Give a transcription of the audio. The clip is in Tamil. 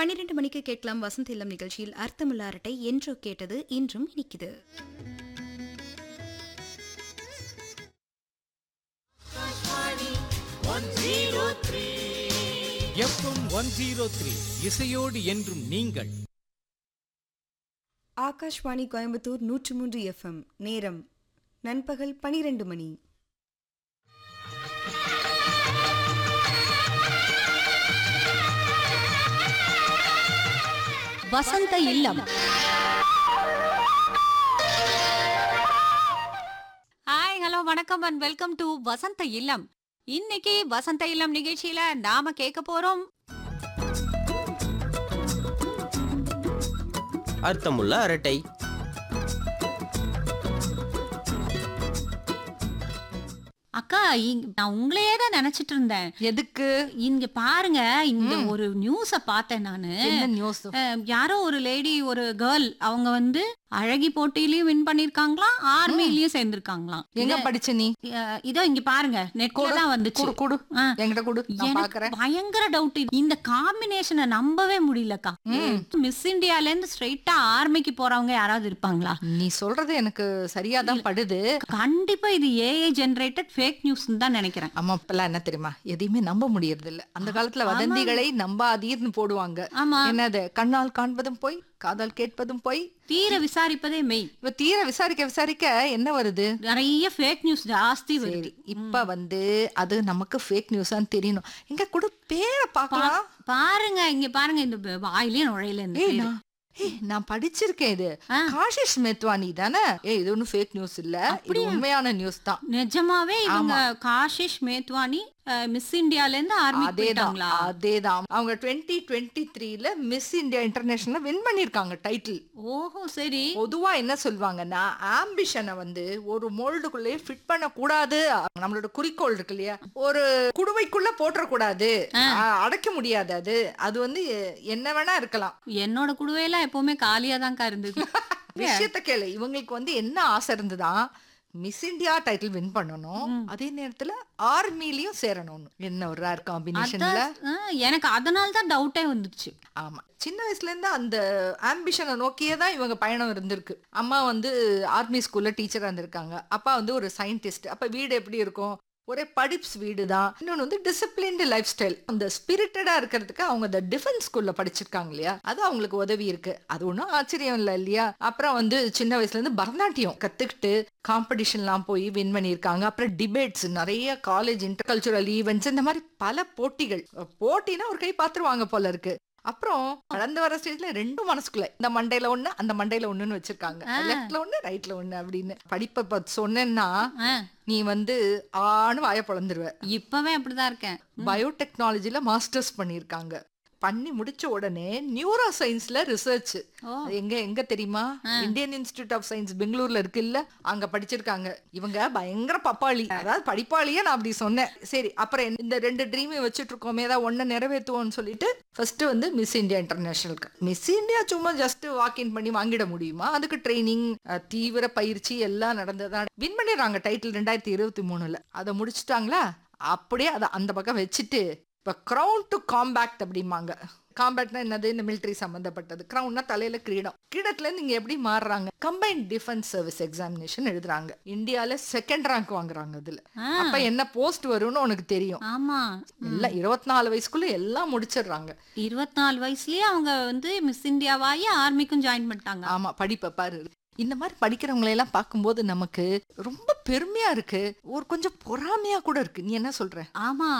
பன்னிரண்டு மணிக்கு கேட்கலாம் வசந்த் இல்லம் நிகழ்ச்சியில் அர்த்தமுள்ள அரட்டை என்றோ கேட்டது இன்றும் இனிக்குது எஃப்எம் ஒன் ஜீரோ த்ரீ இசையோடு என்றும் நீங்கள் ஆகாஷ்வாணி கோயம்புத்தூர் நூற்று மூன்று எஃப்எம் நேரம் நண்பகல் பனிரெண்டு மணி வசந்த இல்லம் ஹாய் ஹலோ வணக்கம் and welcome to Vasantha Illam இன்னைக்கு வசந்த இல்லம் நிகழ்ச்சியில நாம கேட்க போறோம் அர்த்தமுள்ள அரட்டை அக்கா இங்க- நான் உங்களையே தான் நினைச்சிட்டு இருந்தேன் எதுக்கு இங்க பாருங்க இந்த ஒரு நியூஸ பார்த்தேன் நானு என்ன நியூஸ் அஹ், யாரோ ஒரு லேடி ஒரு கேர்ள் அவங்க வந்து அழகி போட்டியிலயும் வின் பண்ணிருக்காங்களாம் ஆர்மிலயும் சேர்ந்திருக்காங்களாம் எங்க படிச்ச நீ அஹ், இதோ இங்க பாருங்க நெட்ல கொடு, தான் வந்துச்சு குடு குடு ஆ. என்கிட்ட குடு நான் எனக்கு பாக்குறேன் பயங்கர டவுட் இந்த காம்பினேஷனை நம்பவே முடியலக்கா மிஸ் இந்தியால இருந்து ஸ்ட்ரைட்டா ஆர்மிக்கு போறவங்க யாராவது இருப்பாங்களா நீ சொல்றது எனக்கு சரியாதான் படுது கண்டிப்பா இது ஏஐ ஜெனரேட்டட் ஃபேக் நியூஸ் தான் நினைக்கிறேன் அம்மா இப்பெல்லாம் என்ன தெரியுமா எதையுமே நம்ப முடியறது இல்ல அந்த காலத்துல வதந்திகளை நம்பாதீர்னு போடுவாங்க ஆமா என்னது கண்ணால் காண்பதும் போய் காதால் கேட்பதும் போய் தீர விசாரிப்பதே மெய் இவ தீர விசாரிக்க விசாரிக்க என்ன வருது நிறைய ஃபேக் நியூஸ் ஜாஸ்தி வருது சரி இப்ப வந்து அது நமக்கு ஃபேக் நியூஸான்னு தெரியணும் எங்க கூட பேரை பார்க்கலாம் பாருங்க இங்க பாருங்க இந்த ப- வாயிலே நுழையில இந்த ஏய் பேரு. நான் ஏய் நான் படிச்சிருக்கேன் இது ஆ. காஷிஷ் மேத்வானி தானே ஏய் இது ஒன்றும் ஃபேக் நியூஸ் இல்ல இது உண்மையான நியூஸ் தான் நிஜமாவே இவங்க காஷிஷ் மேத்வானி மிஸ் இந்தியால இருந்து ஆர்மி அதேதான் போயிட்டாங்களா அதேதான் அவங்க டுவெண்ட்டி டுவெண்ட்டி த்ரீல மிஸ் இந்தியா இன்டர்நேஷனல் வின் பண்ணிருக்காங்க டைட்டில் ஓஹோ சரி பொதுவா என்ன சொல்லுவாங்கன்னா ஆம்பிஷனை வந்து ஒரு மோல்டுக்குள்ளே ஃபிட் பண்ண கூடாது நம்மளோட குறிக்கோள் இருக்கு இல்லையா ஒரு குடுவைக்குள்ள போட்டுற கூடாது அடைக்க முடியாது அது அது வந்து எ- என்ன வேணா இருக்கலாம் என்னோட குடுவையெல்லாம் எப்பவுமே காலியா தான்க்கா இருந்தது விஷயத்த கேளு இவங்களுக்கு வந்து என்ன ஆசை இருந்ததா மிஸ் இந்தியா டைட்டில் வின் பண்ணணும் அதே நேரத்துல ஆர்மிலயும் சேரணும் என்ன ஒரு ரேர் காம்பினேஷன்ல அதான், ஆ, எனக்கு அதனால தான் டவுட்டே வந்துச்சு ஆமா சின்ன வயசுல இருந்து அந்த ஆம்பிஷனை நோக்கியே தான் இவங்க பயணம் இருந்திருக்கு அம்மா வந்து ஆர்மி ஸ்கூல்ல டீச்சரா இருந்திருக்காங்க அப்பா வந்து ஒரு சயின்டிஸ்ட் அப்ப வீடு எப்படி இருக்கும் ஒரே படிப்ஸ் வீடு தான் இன்னொன்று வந்து டிசிப்ளின்டு லைஃப் ஸ்டைல் அந்த ஸ்பிரிட்டடா இருக்கிறதுக்கு அவங்க அந்த டிஃபென்ஸ் ஸ்கூல்ல படிச்சிருக்காங்க இல்லையா அது அவங்களுக்கு உதவி இருக்கு அது ஒன்றும் ஆச்சரியம் இல்லை இல்லையா அப்புறம் வந்து சின்ன வயசுல இருந்து பரதநாட்டியம் கத்துக்கிட்டு காம்படிஷன்லாம் போய் வின் பண்ணியிருக்காங்க அப்புறம் டிபேட்ஸ் நிறைய காலேஜ் இன்டர்கல்ச்சுரல் ஈவெண்ட்ஸ் இந்த மாதிரி பல போட்டிகள் போட்டினா ஒரு கை பார்த்துருவாங்க போல இருக்கு அப்புறம் வளர்ந்து வர ஸ்டேஜ்ல ரெண்டும் மனசுக்குள்ள இந்த மண்டையில ஒண்ணு அந்த மண்டையில ஒண்ணுன்னு வச்சிருக்காங்க லெஃப்ட்ல ஒண்ணு ரைட்ல ஒண்ணு அப்படின்னு படிப்பை பத்தி சொன்னேன்னா ஆ, நீ வந்து ஆணு வாய பொழந்துருவ இப்பவே அப்படிதான் இருக்கேன் பயோடெக்னாலஜில மாஸ்டர்ஸ் பண்ணியிருக்காங்க பண்ணி முடிச்ச உடனே நியூரோ சயின்ஸ்ல ரிசர்ச் ஓ. எங்க எங்க தெரியுமா இந்தியன் இன்ஸ்டிடியூட் ஆஃப் சயின்ஸ் பெங்களூர்ல இருக்கு இல்ல அங்க படிச்சிருக்காங்க இவங்க பயங்கர பப்பாளி அதாவது படிப்பாளியே நான் அப்படி சொன்னேன் சரி அப்புறம் என்ன- இந்த ரெண்டு ட்ரீமையும் வச்சுட்டு இருக்கோமே ஏதாவது ஒன்ன நிறைவேற்றுவோம்னு சொல்லிட்டு ஃபர்ஸ்ட் வந்து மிஸ் இந்தியா இன்டர்நேஷனலுக்கு மிஸ் இந்தியா சும்மா ஜஸ்ட் வாக்கின் பண்ணி வாங்கிட முடியுமா அதுக்கு ட்ரைனிங் தீவிர பயிற்சி எல்லாம் நடந்ததா வின் பண்ணிடுறாங்க டைட்டில் ரெண்டாயிரத்தி இருபத்தி மூணுல அதை முடிச்சிட்டாங்களா அப்படியே அதை அந்த பக்கம் வச்சுட்டு இப்போ க்ரௌன் டு காம்பேக்ட் அப்படிம்பாங்க காம்பேக்ட்னா என்னது இந்த மிலிட்டரி சம்பந்தப்பட்டது க்ரௌன்னா தலையில கிரீடம் கிரீடத்துல இருந்து இங்க எப்படி மாறுறாங்க கம்பைன்ட் டிஃபென்ஸ் சர்வீஸ் எக்ஸாமினேஷன் எழுதுறாங்க இந்தியால செகண்ட் ரேங்க் வாங்குறாங்க அதுல ஆ. அப்ப என்ன போஸ்ட் வரும்னு உனக்கு தெரியும் ஆமா எல்லாம் இருபத்தி நாலு வயசுக்குள்ள எல்லாம் முடிச்சிடுறாங்க இருபத்தி நாலு வயசுலயே அவங்க வந்து மிஸ் இந்தியாவாயி ஆர்மிக்கும் ஜாயின் பண்ணிட்டாங்க ஆமா படிப்பை பாரு இந்த மாதிரி படிக்கிறவங்களை எல்லாம் பார்க்கும்போது நமக்கு ரொம்ப பெருமையா இருக்கு ஒரு கொஞ்சம் பொறாமையா கூட இருக்கு நீ என்ன சொல்ற ஆமா